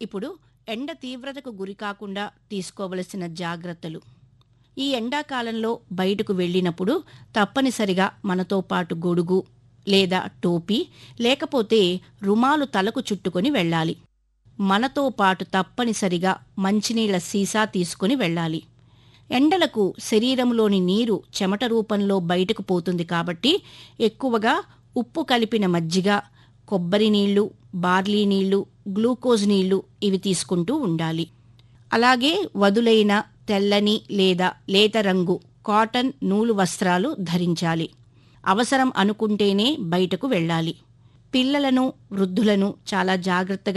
ఇప్పుడు ఎండ తీవ్రతకు గురికాకుండా తీసుకోవలసిన జాగ్రత్తలు ఈ ఎండాకాలంలో బయటకు వెళ్ళినప్పుడు తప్పనిసరిగా మనతో పాటు గొడుగు లేదా టోపీ లేకపోతే రుమాలు తలకు చుట్టుకొని వెళ్ళాలి మనతో పాటు తప్పనిసరిగా మంచినీళ్ల సీసా తీసుకుని వెళ్ళాలి ఎండలకు శరీరంలోని నీరు చెమట రూపంలో బయటకు పోతుంది కాబట్టి ఎక్కువగా ఉప్పు కలిపిన మజ్జిగ కొబ్బరి నీళ్లు బార్లీ నీళ్లు గ్లూకోజ్ నీళ్లు ఇవి తీసుకుంటూ ఉండాలి అలాగే వదులైన తెల్లని లేదా లేత రంగు కాటన్ నూలు వస్త్రాలు ధరించాలి అవసరం అనుకుంటేనే బయటకు వెళ్ళాలి పిల్లలను వృద్ధులను చాలా జాగ్రత్తగా